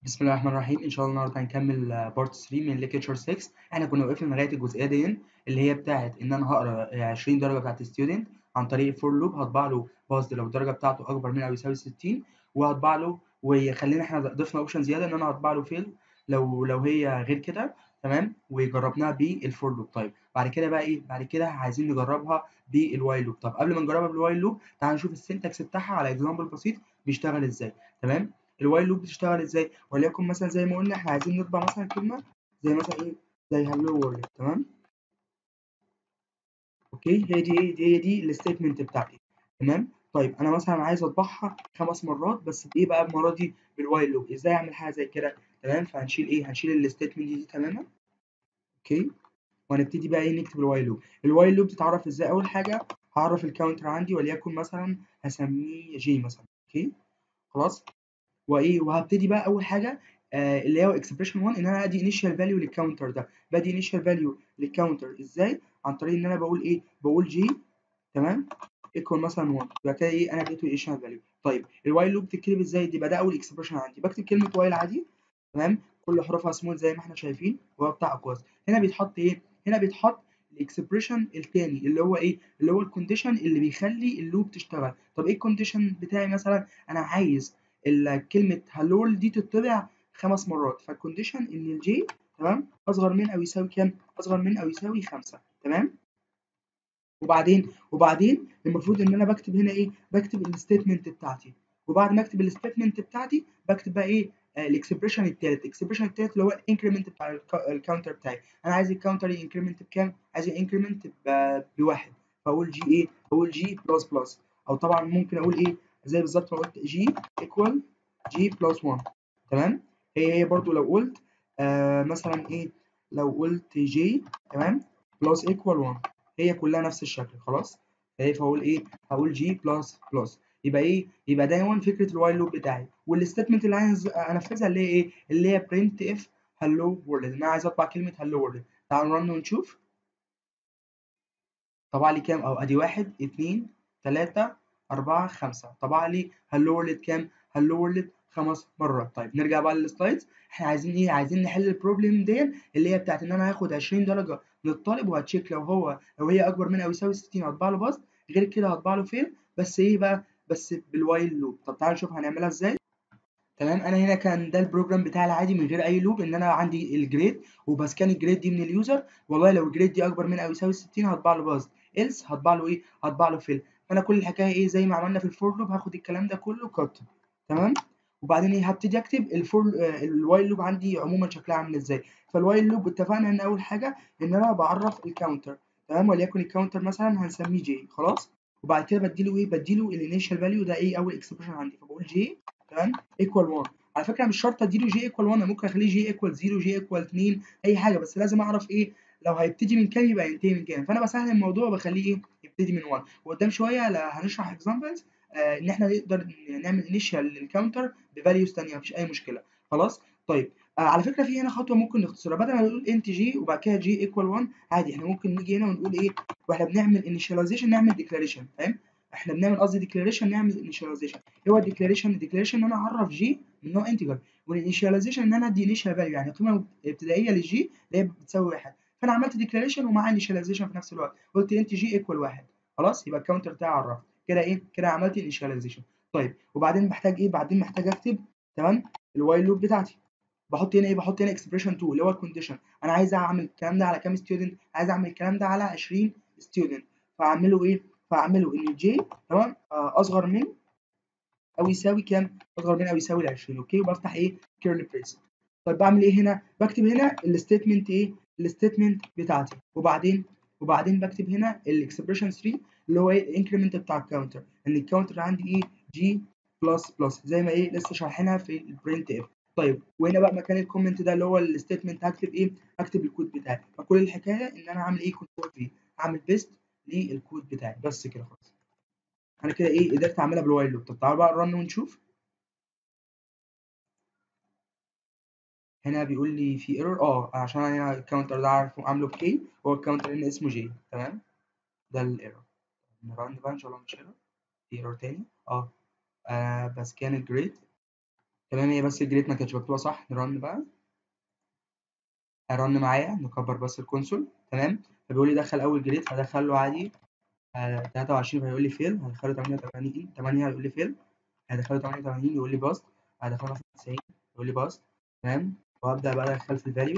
بسم الله الرحمن الرحيم ان شاء الله النهارده هنكمل بارت 3 من ليكتشر 6 احنا كنا وقفنا لغايه الجزئيه دي اللي هي بتاعه ان انا هقرا 20 درجه بتاعه الستودنت عن طريق الفور لوب هطبع له باص لو الدرجه بتاعته اكبر من او يساوي 60 وهطبع له وخلينا احنا ضفنا اوبشن زياده ان انا هطبع له فيل لو لو هي غير كده تمام وجربناها بالفور لوب طيب بعد كده بقى ايه بعد كده عايزين نجربها بالوايل لوب طب قبل ما نجربها بالوايل لوب تعال نشوف السنتكس بتاعها على اكزامبل بسيط بيشتغل ازاي تمام الوايل لوب بتشتغل ازاي وليكن مثلا زي ما قلنا احنا عايزين نطبع مثلا كلمه زي مثلا ايه زي هلو وورلد تمام اوكي هي دي ايه دي هي دي الستيتمنت بتاعتي تمام طيب انا مثلا عايز اطبعها خمس مرات بس بايه بقى المره دي بالوايل لوب ازاي اعمل حاجه زي كده تمام فهنشيل ايه هنشيل الستيتمنت دي, دي تماما اوكي وهنبتدي بقى ايه نكتب الوايل لوب الوايل لوب بتتعرف ازاي اول حاجه هعرف الكاونتر عندي وليكن مثلا هسميه جي مثلا اوكي خلاص وايه وهبتدي بقى اول حاجه آه اللي هو اكسبريشن 1 ان انا ادي انيشال فاليو للكاونتر ده بدي انيشال فاليو للكاونتر ازاي عن طريق ان انا بقول ايه بقول جي تمام ايكوال مثلا 1 يبقى كده ايه انا اديته انيشال فاليو طيب الوايل لوب بتتكتب ازاي دي بقى ده اول اكسبريشن عندي بكتب كلمه وايل عادي تمام كل حروفها سمول زي ما احنا شايفين وهو بتاع اقواس هنا بيتحط ايه هنا بيتحط الاكسبريشن الثاني اللي هو ايه اللي هو الكونديشن اللي بيخلي اللوب تشتغل طب ايه الكونديشن بتاعي مثلا انا عايز كلمه هلو دي تطبع خمس مرات فالكونديشن ان الجي تمام اصغر من او يساوي كام اصغر من او يساوي خمسة تمام وبعدين وبعدين المفروض ان انا بكتب هنا ايه بكتب الستيتمنت بتاعتي وبعد ما اكتب الستيتمنت بتاعتي بكتب بقى ايه الاكسبريشن الثالث الاكسبريشن الثالث اللي هو الانكريمنت بتاع الكاونتر بتاعي انا عايز الكاونتر انكريمنت بكام عايز الانكريمنت بواحد فاقول جي ايه اقول جي بلس بلس او طبعا ممكن اقول ايه زي بالظبط ما قلت جي ايكوال جي بلس 1 تمام هي هي برضو لو قلت آه مثلا ايه لو قلت جي تمام بلس ايكوال 1 هي كلها نفس الشكل خلاص فهي فاقول ايه هقول جي بلس بلس يبقى ايه يبقى دايما فكره الوايل لوب بتاعي والستيتمنت اللي عايز انفذها اللي هي ايه اللي هي برنت اف هلو وورلد انا عايز اطبع كلمه هلو وورلد تعالوا نرن ونشوف طبع لي كام او ادي واحد اتنين تلاتة أربعة خمسة طبع لي هلو وورلد كام هلو وورلد خمس مرات طيب نرجع بقى للسلايدز احنا عايزين ايه عايزين نحل البروبلم دي اللي هي بتاعت ان انا هاخد 20 درجه من الطالب وهتشيك لو هو لو هي اكبر من او يساوي 60 هطبع له باص غير كده هطبع له فيل بس ايه بقى بس بالوايل لوب طب تعالوا نشوف هنعملها ازاي تمام انا هنا كان ده البروجرام بتاعي العادي من غير اي لوب ان انا عندي الجريد وبسكان الجريد دي من اليوزر والله لو الجريد دي اكبر من او يساوي 60 هطبع له باص إلس هطبع له ايه هطبع له فيل فانا كل الحكايه ايه زي ما عملنا في الفور لوب هاخد الكلام ده كله كات تمام وبعدين ايه هبتدي اكتب الفور الوايل لوب عندي عموما شكلها عامل ازاي فالوايل لوب اتفقنا ان اول حاجه ان انا بعرف الكاونتر تمام وليكن الكاونتر مثلا هنسميه جي خلاص وبعد كده بديله ايه بديله الانيشال فاليو ده ايه اول اكسبريشن عندي فبقول جي تمام ايكوال 1 على فكره مش شرط اديله جي ايكوال 1 ممكن اخليه جي ايكوال 0 جي ايكوال 2 اي حاجه بس لازم اعرف ايه لو هيبتدي من كام يبقى ينتهي من كام فانا بسهل الموضوع وبخليه ايه يبتدي من 1 وقدام شويه هنشرح اكزامبلز آه ان احنا نقدر نعمل انيشال للكاونتر بفاليوز ثانيه مفيش اي مشكله خلاص طيب آه على فكره في هنا خطوه ممكن نختصرها بدل ما نقول انت جي وبعد كده جي ايكوال 1 عادي احنا ممكن نيجي هنا ونقول ايه واحنا بنعمل انيشاليزيشن نعمل ديكلاريشن فاهم احنا بنعمل قصدي ديكلاريشن نعمل انيشاليزيشن ايه هو الديكلاريشن الديكلاريشن ان انا اعرف جي من نوع انتجر والانيشاليزيشن ان انا ادي انيشال فاليو يعني قيمه ابتدائيه للجي اللي هي بتساوي واحد فانا عملت ديكلاريشن ومع انيشاليزيشن في نفس الوقت قلت انت جي ايكوال واحد خلاص يبقى الكاونتر بتاعي عرفت كده ايه كده عملت انيشاليزيشن طيب وبعدين محتاج ايه بعدين محتاج اكتب تمام الوايل لوب بتاعتي بحط هنا ايه بحط هنا اكسبريشن 2 اللي هو الكونديشن انا عايز اعمل الكلام ده على كام ستودنت عايز اعمل الكلام ده على 20 ستودنت فاعمله ايه فاعمله ان جي تمام اصغر من او يساوي كام اصغر من او يساوي ال 20 اوكي وبفتح ايه كيرلي بريس طيب بعمل ايه هنا بكتب هنا الستيتمنت ايه الستيتمنت بتاعتي وبعدين وبعدين بكتب هنا الاكسبريشن 3 اللي هو ايه الانكريمنت بتاع الكاونتر ان الكاونتر عندي ايه جي بلس بلس زي ما ايه لسه شارحينها في البرنت اف طيب وهنا بقى مكان الكومنت ده اللي هو الستيتمنت هكتب ايه هكتب الكود بتاعي فكل الحكايه ان انا اعمل ايه كنترول في اعمل بيست للكود بتاعي بس كده خلاص انا كده ايه قدرت اعملها بالوايل لوب طب تعالوا بقى نرن ونشوف هنا بيقول لي في ايرور اه عشان انا الكاونتر ده عارفه عامله بكي هو الكاونتر هنا اسمه جي تمام ده الايرور نرن بقى ان شاء الله مش ايرور في ايرور تاني اه, آه بس كان الجريد تمام هي بس الجريد ما كانتش مكتوبه صح نرن بقى رن معايا نكبر بس الكونسول تمام فبيقول لي دخل اول جريد هدخل له عادي آه 23 فيقول لي فيل هدخله 88 8 هيقول لي فيل هدخله 88 يقول لي باست هدخله 90 يقول لي باست تمام وابدا بقى ادخل في الفاليو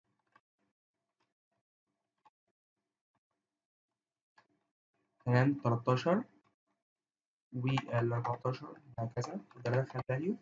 تمام 13 وال 14 وهكذا ابدا ادخل فاليو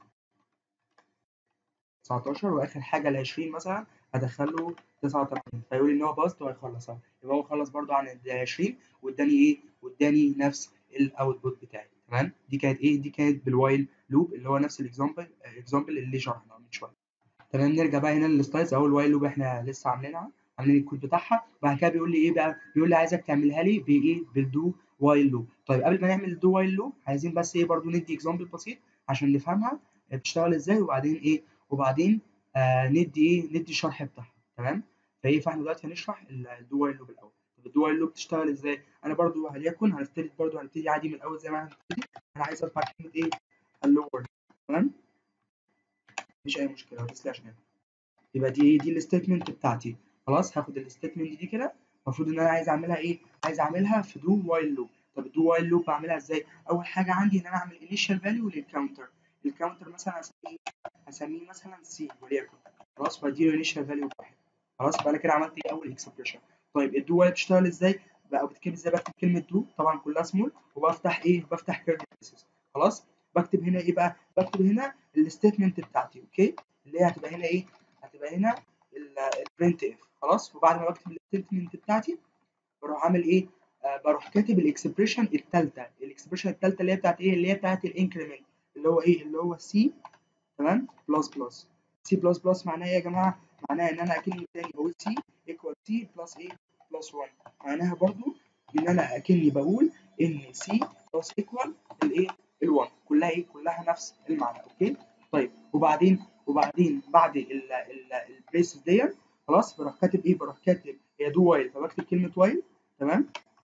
19 واخر حاجه ال 20 مثلا هدخله 89 فيقول لي ان هو باست وهيخلص اهو يبقى هو خلص برده عن ال 20 واداني ايه واداني نفس الاوتبوت بتاعي تمام دي كانت ايه دي كانت بالوايل لوب اللي هو نفس الاكزامبل الاكزامبل اللي شرحناه من شويه تمام نرجع بقى هنا للسلايدز اهو الوايل لوب احنا لسه عاملينها عاملين الكود بتاعها وبعد كده بيقول لي ايه بقى بيقول لي عايزك تعملها لي بايه بالدو وايل لوب طيب قبل ما نعمل الدو وايل لوب عايزين بس ايه برده ندي اكزامبل بسيط عشان نفهمها بتشتغل ازاي وبعدين ايه وبعدين آه ندي ايه ندي الشرح بتاعها تمام فايه فاحنا دلوقتي هنشرح الدو وايل لوب الاول طب الدو وايل لوب بتشتغل ازاي انا برضو وليكن هنبتدي برضو هنبتدي عادي من الاول زي ما هنبتدي انا عايز ارفع كلمه ايه هلو وورد تمام مفيش اي مشكله بس عشان يبقى دي دي الستيتمنت بتاعتي خلاص هاخد الستيتمنت دي كده المفروض ان انا عايز اعملها ايه عايز اعملها في دو وايل لوب طب الدو وايل لوب بعملها ازاي اول حاجه عندي ان انا اعمل انيشال فاليو للكاونتر الكاونتر مثلا هسميه هسميه مثلا سي وليكن خلاص واديله انيشال فاليو واحد خلاص يبقى انا كده عملت ايه اول اكسبريشن طيب الدو وايل بتشتغل ازاي بقى بتكتب ازاي بكتب كلمه دو طبعا كلها سمول وبفتح ايه بفتح كيرلي بريسز خلاص بكتب هنا ايه بقى بكتب هنا الستيتمنت بتاعتي اوكي اللي هي هتبقى هنا ايه هتبقى هنا البرنت اف خلاص وبعد ما بكتب الستيتمنت بتاعتي بروح عامل ايه آه بروح كاتب الاكسبريشن الثالثه الاكسبريشن الثالثه اللي هي بتاعت ايه اللي هي بتاعت الانكريمنت اللي هو ايه اللي هو سي تمام بلس بلس سي بلس بلس معناها ايه يا جماعه معناها ان انا اكني تاني بقول سي ايكوال سي بلس ايه بلس 1 معناها برضو ان انا اكني بقول ان سي بلس ايكوال الايه ال1 كلها ايه كلها نفس المعنى اوكي طيب وبعدين وبعدين بعد البريسز ديت خلاص بروح كاتب ايه بروح كاتب هي دو وايل فبكتب كلمه وايل تمام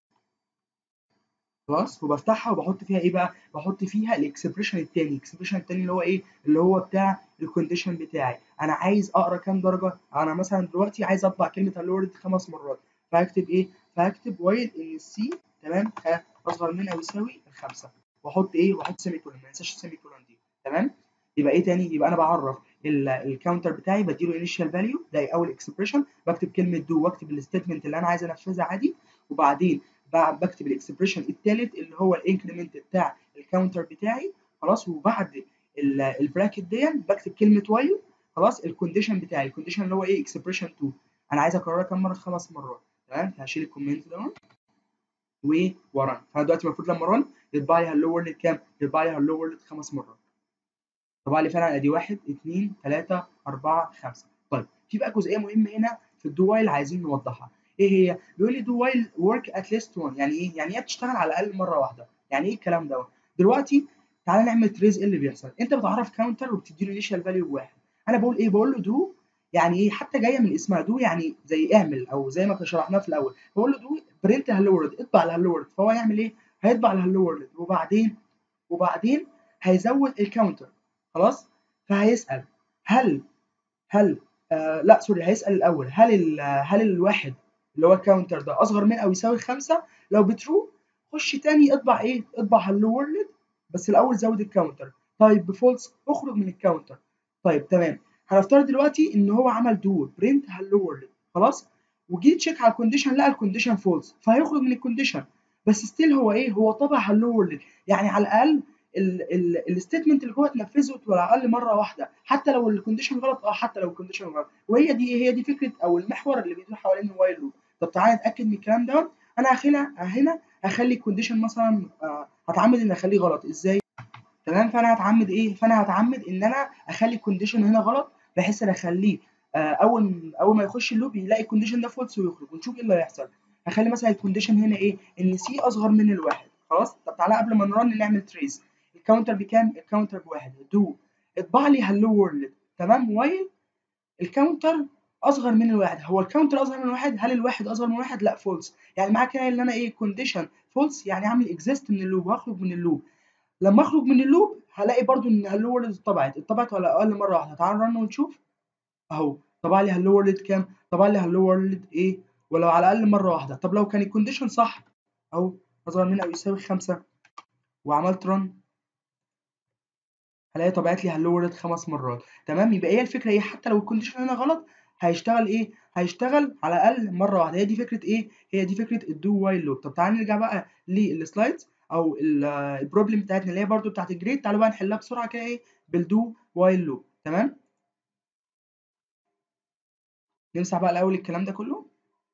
خلاص وبفتحها وبحط فيها ايه بقى بحط فيها الاكسبريشن الثاني الاكسبريشن الثاني اللي هو ايه اللي هو بتاع الكونديشن بتاعي انا عايز اقرا كام درجه انا مثلا دلوقتي عايز اطبع كلمه هلو خمس مرات فهكتب ايه فهكتب وايل ان السي تمام اصغر من او يساوي الخمسه واحط ايه واحط سيمي كولون ما انساش السيمي كولون دي تمام يبقى ايه تاني يبقى انا بعرف الكاونتر بتاعي بديله انيشال فاليو ده اول اكسبريشن بكتب كلمه دو واكتب الستيتمنت اللي انا عايز انفذها عادي وبعدين بكتب الاكسبريشن الثالث اللي هو الانكريمنت بتاع الكاونتر بتاعي خلاص وبعد البراكت دي بكتب كلمه وايل خلاص الكونديشن بتاعي الكونديشن اللي هو ايه اكسبريشن 2 انا عايز اكررها كام مره خمس مرات تمام هشيل الكومنت ده ورن فانا دلوقتي المفروض لما رن يطبع لي هلو وورلد كام؟ يطبع لي هلو وورلد خمس مرات طبع لي فعلا ادي واحد اثنين ثلاثة أربعة خمسة طيب في بقى جزئية مهمة هنا في الدو وايل عايزين نوضحها ايه هي؟ بيقول لي دو وايل ورك ات ليست 1 يعني ايه؟ يعني هي بتشتغل على الاقل مره واحده يعني ايه الكلام دوت؟ دلوقتي تعالى نعمل تريز ايه اللي بيحصل؟ انت بتعرف كاونتر وبتدي له انيشال فاليو بواحد انا بقول ايه؟ بقول له دو يعني ايه حتى جايه من اسمها دو يعني زي اعمل او زي ما شرحناه في الاول بقول له دو برنت هلو وورد اطبع الهلو وورد فهو يعمل ايه؟ هيطبع الهلو وورد وبعدين وبعدين هيزود الكاونتر خلاص؟ فهيسال هل هل آه لا سوري هيسال الاول هل ال هل الواحد اللي هو الكاونتر ده اصغر من او يساوي خمسة لو بترو خش تاني اطبع ايه اطبع هلو وورلد بس الاول زود الكاونتر طيب بفولس اخرج من الكاونتر طيب تمام هنفترض دلوقتي ان هو عمل دو برنت هلو وورلد خلاص وجيت تشيك على الكونديشن لقى الكونديشن فولس فهيخرج من الكونديشن بس ستيل هو ايه هو طبع هلو وورلد يعني على الاقل الستيتمنت اللي جوه اتنفذت على الاقل مره واحده حتى لو الكونديشن غلط اه حتى لو الكونديشن غلط وهي دي هي دي فكره او المحور اللي بيدور حوالين الوايل لوب طب تعالى نتاكد من الكلام ده انا هخليها هنا هخلي الكونديشن مثلا آه هتعمد ان اخليه غلط ازاي تمام فانا هتعمد ايه فانا هتعمد ان انا اخلي الكونديشن هنا غلط بحيث ان اخليه آه اول اول ما يخش اللوب يلاقي الكونديشن ده فولس ويخرج ونشوف ايه اللي هيحصل هخلي مثلا الكونديشن هنا ايه ان سي اصغر من الواحد خلاص طب تعالى قبل ما نرن نعمل تريس الكاونتر بكام الكاونتر بواحد دو اطبع لي هلو وورلد تمام وايل الكاونتر اصغر من الواحد هو الكاونتر اصغر من الواحد هل الواحد اصغر من الواحد لا فولس يعني معنى كده ان انا ايه كونديشن فولس يعني اعمل اكزيست من اللوب واخرج من اللوب لما اخرج من اللوب هلاقي برضو ان هالو وورلد اتطبعت اتطبعت ولا اقل مره واحده تعال نرن ونشوف اهو طبع لي هالو وورلد كام طبع لي هالو وورلد ايه ولو على الاقل مره واحده طب لو كان الكونديشن صح اهو اصغر من او يساوي خمسة وعملت رن هلاقي طبعت لي هالو وورلد خمس مرات تمام يبقى هي الفكره ايه حتى لو الكونديشن هنا غلط هيشتغل ايه هيشتغل على الاقل مره واحده هي دي فكره ايه هي دي فكره الدو وايل لوب طب تعالى نرجع بقى للسلايدز او البروبلم بتاعتنا اللي هي برضو بتاعت الجريد تعالوا بقى نحلها بسرعه كده ايه بالدو وايل لوب تمام نمسح بقى الاول الكلام ده كله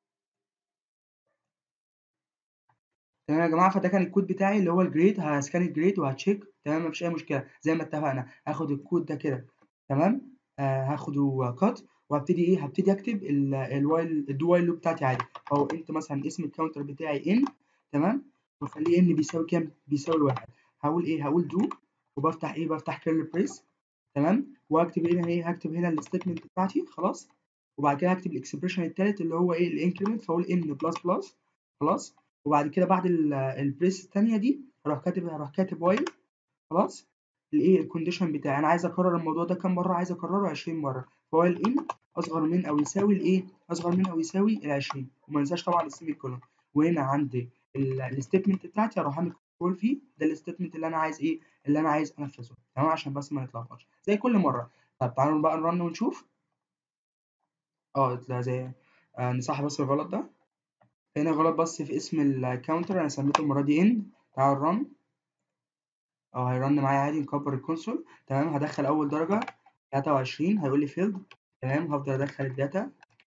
تمام يا جماعه فده كان الكود بتاعي اللي هو الجريد هسكان الجريد وهتشيك تمام مفيش اي مشكله زي ما اتفقنا هاخد الكود ده كده تمام آه هاخده كات وهبتدي ايه هبتدي اكتب الوايل الدو وايل لوب بتاعتي عادي او انت مثلا اسم الكاونتر بتاعي ان تمام واخليه ان بيساوي كام بيساوي الواحد هقول ايه هقول دو وبفتح ايه بفتح كيرل بريس تمام وهكتب هنا ايه هكتب هنا الستيتمنت بتاعتي خلاص وبعد كده هكتب الاكسبريشن التالت اللي هو ايه الانكريمنت فاقول ان بلس بلس خلاص وبعد كده بعد البريس الثانيه دي هروح كاتب هروح كاتب وايل خلاص الايه الكونديشن بتاعي انا عايز اكرر الموضوع ده كام مره عايز اكرره 20 مره فوايل ان اصغر من او يساوي الايه اصغر من او يساوي ال 20 وما ننساش طبعا السيمي كولون وهنا عندي الستيتمنت بتاعتي اروح اعمل كنترول في ده الستيتمنت اللي انا عايز ايه اللي انا عايز انفذه تمام عشان بس ما نتلخبطش زي كل مره طب تعالوا بقى نرن ونشوف اه لا زي آه نصحح بس الغلط ده هنا غلط بس في اسم الكاونتر انا سميته المره دي ان تعال رن اه هيرن معايا عادي نكبر الكونسول تمام هدخل اول درجه 23 هيقول لي فيلد تمام هفضل ادخل الداتا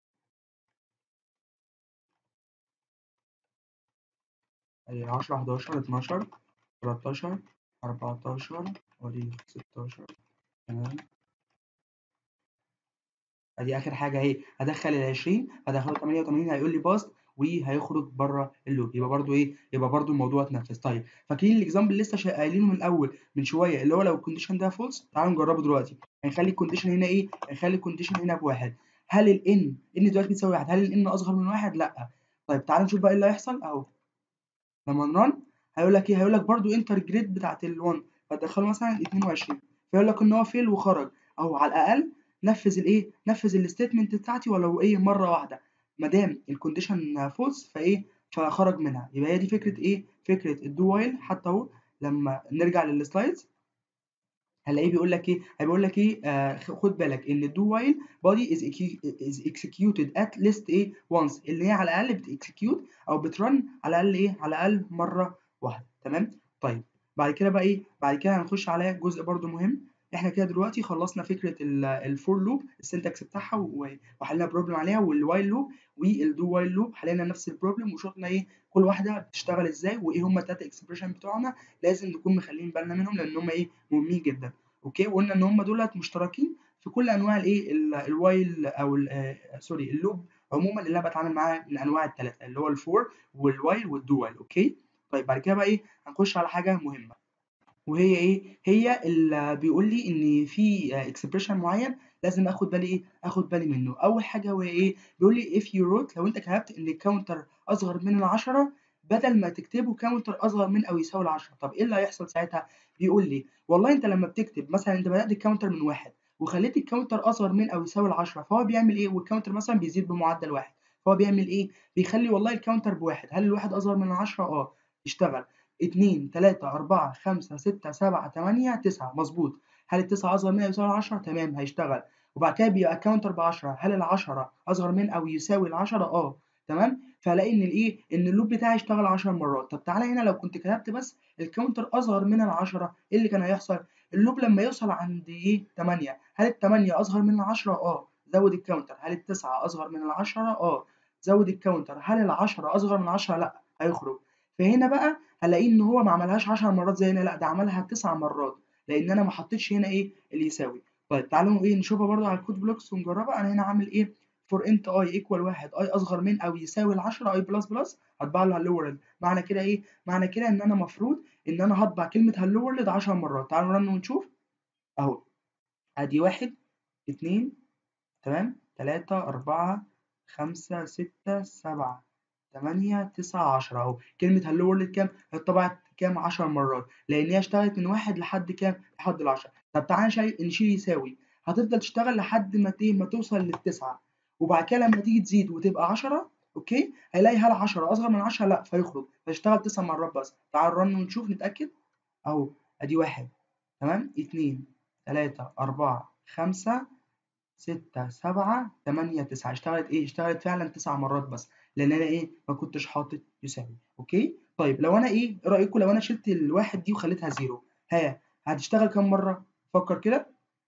ادي 10 11 12 13 14 ودي 16 تمام ادي اخر حاجه اهي هدخل ال 20 هدخله 88 هيقول لي باست وهيخرج بره اللوب يبقى برده ايه يبقى برده الموضوع اتنفذ طيب فاكرين الاكزامبل اللي لسه قايلينه من الاول من شويه اللي هو لو الكونديشن ده فولس تعالوا نجربه دلوقتي هنخلي الكونديشن هنا ايه هنخلي الكونديشن هنا بواحد هل الان ان دلوقتي بتساوي واحد هل الان اصغر من واحد لا طيب تعالوا نشوف بقى ايه اللي هيحصل اهو لما نرن هيقول لك ايه هيقول لك برده انتر جريد بتاعت ال1 فتدخله مثلا 22 فيقول لك ان هو فيل وخرج اهو على الاقل نفذ الايه نفذ الستيتمنت بتاعتي ولو ايه مره واحده ما دام الكونديشن فولس فايه فخرج منها يبقى هي دي فكره ايه فكره الدو وايل حتى اهو لما نرجع للسلايدز هنلاقيه بيقول لك ايه هيقول لك ايه آه خد بالك ان الدو وايل بودي از از اكسكيوتد ات ليست ايه وانس اللي هي على الاقل بتكسكيوت او بترن على الاقل ايه على الاقل مره واحده تمام طيب بعد كده بقى ايه بعد كده هنخش على جزء برده مهم احنا كده دلوقتي خلصنا فكره الفور لوب السنتكس بتاعها وحلينا بروبلم عليها والوايل لوب والدو وايل لوب حلينا نفس البروبلم وشفنا ايه كل واحده بتشتغل ازاي وايه هم التلاته اكسبريشن بتوعنا لازم نكون مخلين بالنا منهم لان هم ايه مهمين جدا اوكي وقلنا ان هم دولت مشتركين في كل انواع الايه الوايل او سوري اللوب عموما اللي انا بتعامل معاه من انواع الثلاثه اللي هو الفور والوايل والدو وايل اوكي طيب بعد كده بقى ايه هنخش على حاجه مهمه وهي ايه هي اللي بيقول لي ان في اكسبريشن معين لازم اخد بالي ايه اخد بالي منه اول حاجه هو ايه بيقول لي if you wrote لو انت كتبت ان الكاونتر اصغر من العشرة بدل ما تكتبه كاونتر اصغر من او يساوي العشرة طب ايه اللي هيحصل ساعتها بيقول لي والله انت لما بتكتب مثلا انت بدات الكاونتر من واحد وخليت الكاونتر اصغر من او يساوي العشرة فهو بيعمل ايه والكاونتر مثلا بيزيد بمعدل واحد فهو بيعمل ايه بيخلي والله الكاونتر بواحد هل الواحد اصغر من العشرة اه يشتغل اتنين تلاتة أربعة خمسة ستة سبعة تمانية تسعة مظبوط هل التسعة أصغر من أو يساوي العشرة؟ تمام هيشتغل وبعد كده بيبقى كاونتر بعشرة هل العشرة أصغر من أو يساوي العشرة؟ أه تمام فلاقي إن الإيه إن اللوب بتاعي اشتغل 10 مرات طب تعالى هنا لو كنت كتبت بس الكاونتر أصغر من العشرة إيه اللي كان هيحصل؟ اللوب لما يوصل عند إيه 8 هل التمانية أصغر من العشرة؟ أه زود الكاونتر هل التسعة أصغر من العشرة؟ أه زود الكاونتر هل العشرة أصغر من العشرة؟ لأ هيخرج فهنا بقى هلاقيه ان هو ما عملهاش 10 مرات زي هنا لا ده عملها 9 مرات لان انا ما حطيتش هنا ايه اللي يساوي طيب تعالوا ايه نشوفها برده على الكود بلوكس ونجربها انا هنا عامل ايه فور انت اي ايكوال واحد اي اصغر من او يساوي ال 10 اي بلس بلس هطبع له هالو وورلد معنى كده ايه معنى كده ان انا المفروض ان انا هطبع كلمه هالو وورلد 10 مرات تعالوا نرن ونشوف اهو ادي واحد اتنين تمام تلاتة أربعة خمسة ستة سبعة 8 9 10 اهو كلمة هلو وورلد كام؟ اتطبعت كام 10 مرات لأن هي اشتغلت من واحد لحد كام؟ لحد ال 10 طب تعالى نشيل نشيل يساوي هتفضل تشتغل لحد ما ايه ما توصل للتسعة وبعد كده لما تيجي تزيد وتبقى 10 اوكي هيلاقي هل 10 اصغر من 10 لا فيخرج فيشتغل 9 مرات بس تعال رن ونشوف نتأكد اهو ادي واحد تمام اتنين تلاتة أربعة خمسة ستة سبعة تمانية تسعة اشتغلت ايه اشتغلت فعلا تسع مرات بس لان انا ايه ما كنتش حاطط يساوي اوكي طيب لو انا ايه ايه رايكم لو انا شلت الواحد دي وخليتها زيرو ها هتشتغل كام مره فكر كده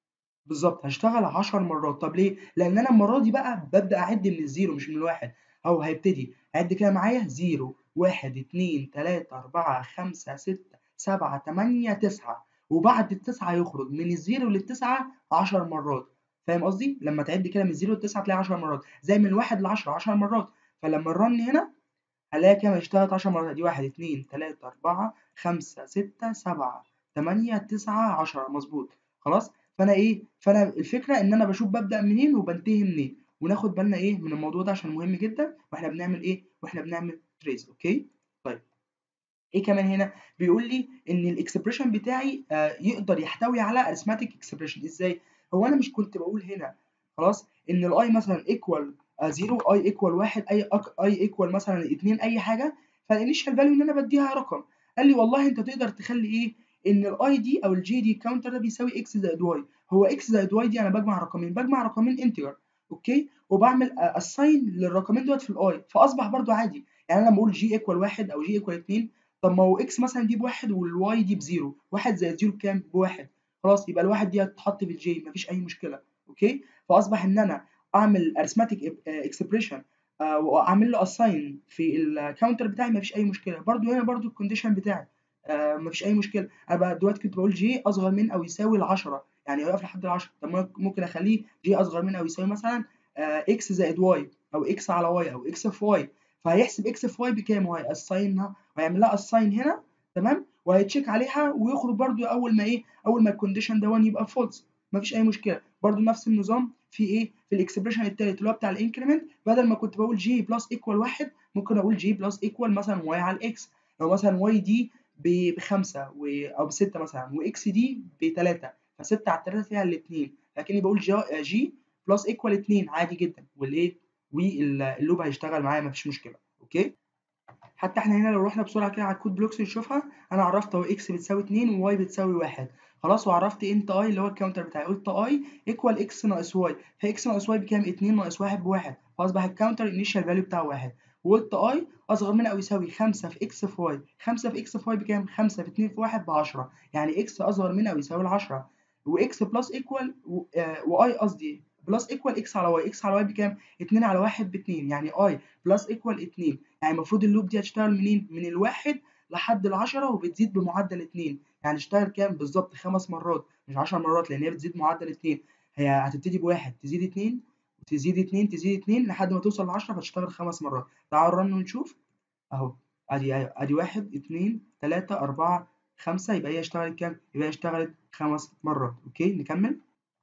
بالظبط هشتغل 10 مرات طب ليه لان انا المره دي بقى ببدا اعد من الزيرو مش من الواحد اهو هيبتدي عد كده معايا زيرو واحد اتنين تلاتة أربعة خمسة ستة سبعة تمانية تسعة وبعد التسعة يخرج من الزيرو للتسعة 10 مرات فاهم قصدي؟ لما تعد كده من الزيرو للتسعة تلاقي 10 مرات زي من الواحد لعشرة 10 مرات فلما الرن هنا هلاقي كام اشتغلت 10 مرات دي واحد اتنين تلاتة أربعة خمسة ستة سبعة تمانية تسعة عشرة مظبوط خلاص فأنا إيه؟ فأنا الفكرة إن أنا بشوف ببدأ منين وبنتهي منين وناخد بالنا إيه من الموضوع ده عشان مهم جدا وإحنا بنعمل إيه؟ وإحنا بنعمل تريس أوكي؟ طيب ايه كمان هنا بيقول لي ان الاكسبريشن بتاعي آه يقدر يحتوي على ارثماتيك اكسبريشن ازاي هو انا مش كنت بقول هنا خلاص ان الاي مثلا ايكوال 0 اي ايكوال 1 اي اي ايكوال مثلا 2 اي حاجه فالانيشال فاليو ان انا بديها رقم قال لي والله انت تقدر تخلي ايه ان الاي دي او الجي دي الكاونتر ده بيساوي اكس زائد واي هو اكس زائد واي دي انا بجمع رقمين بجمع رقمين انتجر اوكي وبعمل اساين للرقمين دوت في الاي فاصبح برضو عادي يعني انا لما اقول جي ايكوال 1 او جي ايكوال 2 طب ما هو اكس مثلا دي بواحد والواي دي بزيرو واحد زائد زيرو بكام؟ بواحد خلاص يبقى الواحد دي هتتحط في الجي مفيش اي مشكله اوكي فاصبح ان انا اعمل ارثماتيك اكسبريشن واعمل له اساين في الكاونتر بتاعي مفيش اي مشكله برضو هنا برضو الكونديشن بتاعي آه مفيش اي مشكله انا بقى دلوقتي كنت بقول جي اصغر من او يساوي ال 10 يعني يقف لحد ال 10 طب ممكن اخليه جي اصغر من او يساوي مثلا آه اكس زائد واي او اكس على واي او اكس في واي فهيحسب اكس في واي بكام وهيأساينها وهيعمل لها اساين هنا تمام وهيتشيك عليها ويخرج برده اول ما ايه اول ما الكونديشن ده 1 يبقى فولس مفيش اي مشكله برده نفس النظام في ايه في الاكسبريشن التالت اللي هو بتاع الانكريمنت بدل ما كنت بقول جي بلس ايكوال واحد ممكن اقول جي بلس ايكوال مثلا واي على الاكس لو مثلا واي دي بخمسة او بستة مثلا واكس دي بتلاتة فستة على التلاتة فيها الاثنين لكني بقول جي, جي بلس ايكوال اتنين عادي جدا والايه واللوب هيشتغل معايا مفيش مشكله اوكي حتى احنا هنا لو رحنا بسرعه كده على الكود بلوكس نشوفها انا عرفت اهو اكس بتساوي 2 وواي بتساوي 1 خلاص وعرفت انت اي اللي هو الكاونتر بتاعي قلت اي ايكوال اكس ناقص واي فاكس ناقص واي بكام 2 ناقص 1 بواحد فاصبح الكاونتر انيشال فاليو بتاعه 1 وقلت اي اصغر من او يساوي 5 في اكس في واي 5 في اكس في واي بكام 5 في 2 في 1 ب 10 يعني اكس اصغر من او يساوي ال 10 واكس بلس ايكوال واي قصدي بلس ايكوال اكس على واي اكس على واي بكام 2 على 1 ب 2 يعني اي بلس ايكوال 2 يعني المفروض اللوب دي هتشتغل منين من الواحد لحد العشرة وبتزيد بمعدل 2 يعني اشتغل كام بالظبط خمس مرات مش 10 مرات لان هي بتزيد معدل 2 هي هتبتدي بواحد تزيد 2 تزيد 2 تزيد 2 لحد ما توصل ل 10 فتشتغل خمس مرات تعالوا رن ونشوف اهو ادي ادي 1 2 3 4 5 يبقى هي اشتغلت كام يبقى هي اشتغلت خمس مرات اوكي نكمل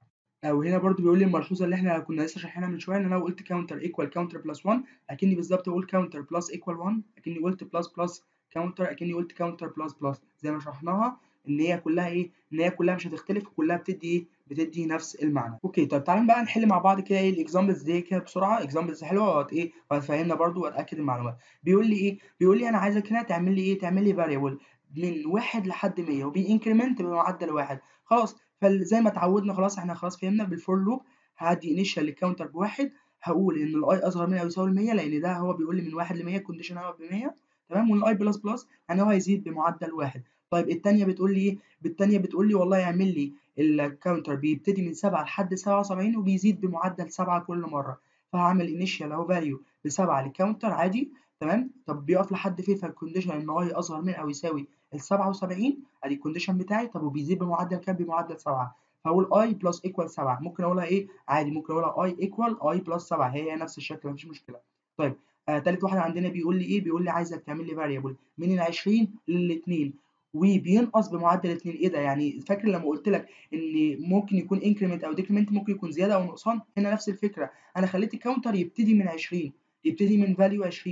وهنا برضو بيقول لي الملحوظه اللي احنا كنا لسه شارحينها من شويه ان انا لو قلت كاونتر ايكوال كاونتر بلس 1 اكني بالظبط بقول كاونتر بلس ايكوال 1 اكني قلت بلس بلس كاونتر اكني قلت كاونتر بلس بلس زي ما شرحناها ان هي كلها ايه ان هي كلها مش هتختلف وكلها بتدي ايه بتدي نفس المعنى اوكي طيب تعالوا بقى نحل مع بعض كده ايه الاكزامبلز دي كده بسرعه اكزامبلز حلوه وهت ايه وهتفهمنا برضو واتاكد المعلومات بيقول لي ايه بيقول لي انا عايزك هنا تعمل لي ايه تعمل لي فاريبل من واحد لحد 100 وبينكريمنت بمعدل واحد خلاص فزي ما اتعودنا خلاص احنا خلاص فهمنا بالفور لوب هدي انيشال للكاونتر بواحد هقول ان الاي اصغر من او يساوي 100 لان ده هو بيقول لي من 1 ل 100 الكونديشن هو ب 100 تمام والاي بلس بلس يعني هو هيزيد بمعدل واحد طيب الثانيه بتقول لي ايه الثانيه بتقول لي والله يعمل لي الكاونتر بيبتدي من 7 لحد 77 وبيزيد بمعدل 7 كل مره فهعمل انيشال اهو فاليو ب 7 للكاونتر عادي تمام طب بيقف لحد فين فالكونديشن ان اي اصغر من او يساوي ال 77 ادي الكونديشن بتاعي طب وبيزيد بمعدل كام بمعدل 7 فاقول اي بلس ايكوال 7 ممكن اقولها ايه عادي ممكن اقولها اي ايكوال اي بلس 7 هي نفس الشكل مفيش مشكله طيب آه تالت واحد عندنا بيقول لي ايه بيقول لي عايزك تعمل لي فاريبل من ال 20 لل 2 وبينقص بمعدل 2 ايه ده يعني فاكر لما قلت لك ان ممكن يكون انكريمنت او ديكريمنت ممكن يكون زياده او نقصان هنا نفس الفكره انا خليت الكاونتر يبتدي من 20 يبتدي من فاليو 20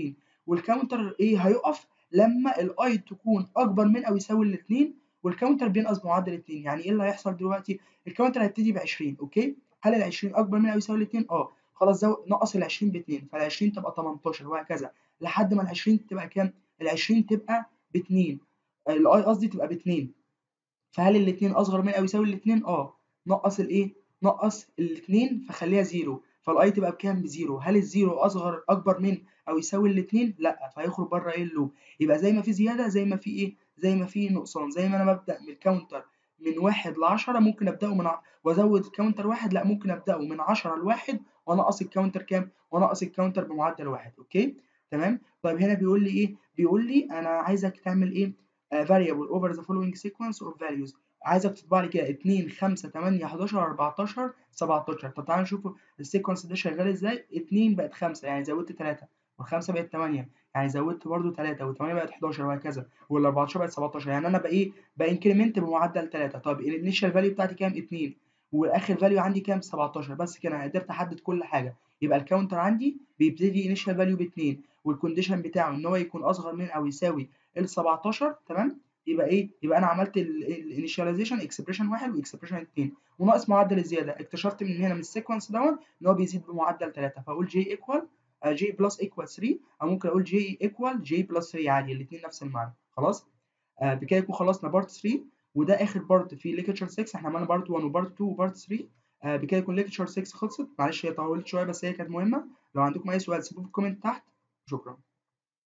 والكاونتر ايه هيقف لما الاي تكون اكبر من او يساوي الاثنين والكاونتر بينقص بمعدل 2 يعني ايه اللي هيحصل دلوقتي الكاونتر هيبتدي ب 20 اوكي هل ال 20 اكبر من او يساوي الاثنين اه خلاص زو... نقص ال 20 ب 2 فال 20 تبقى 18 وهكذا لحد ما ال 20 تبقى كام ال 20 تبقى ب 2 الاي قصدي تبقى ب 2 فهل الاثنين اصغر من او يساوي الاثنين اه نقص الايه نقص الاثنين فخليها زيرو فالاي تبقى بكام بزيرو هل الزيرو اصغر اكبر من او يساوي الاثنين لا فهيخرج بره ايه اللوب يبقى زي ما في زياده زي ما في ايه زي ما في نقصان زي ما انا ببدا من الكاونتر من واحد ل 10 ممكن ابداه من ع... وازود الكاونتر واحد لا ممكن ابداه من 10 لواحد وانقص الكاونتر كام وانقص الكاونتر بمعدل واحد اوكي تمام طيب هنا بيقول لي ايه بيقول لي انا عايزك تعمل ايه uh, variable over the following sequence of values عايزك تطبع لي كده 2 5 8 11 14 17 طب تعالى نشوف السيكونس ده شغال ازاي 2 بقت 5 يعني زودت 3 وال5 بقت 8 يعني زودت برده 3 وال8 بقت 11 وهكذا وال14 بقت 17 يعني انا بقى ايه بانكريمنت بمعدل 3 طب الانيشال فاليو بتاعتي كام 2 واخر فاليو عندي كام 17 بس كده انا قدرت احدد كل حاجه يبقى الكاونتر عندي بيبتدي انيشال فاليو ب 2 والكونديشن بتاعه ان هو يكون اصغر من او يساوي ال 17 تمام يبقى ايه يبقى انا عملت الانيشاليزيشن اكسبريشن واحد واكسبريشن 2 وناقص معدل الزياده اكتشفت من هنا من السيكونس دون ان هو بيزيد بمعدل 3 فاقول جي ايكوال جي بلس ايكوال 3 او ممكن اقول جي ايكوال جي بلس 3 عادي الاثنين نفس المعنى خلاص آه بكده يكون خلصنا بارت 3 وده اخر بارت في ليكتشر 6 احنا عملنا بارت 1 وبارت 2 وبارت 3 آه بكده يكون ليكتشر 6 خلصت معلش هي طولت شويه بس هي كانت مهمه لو عندكم اي سؤال سيبوه في الكومنت تحت شكرا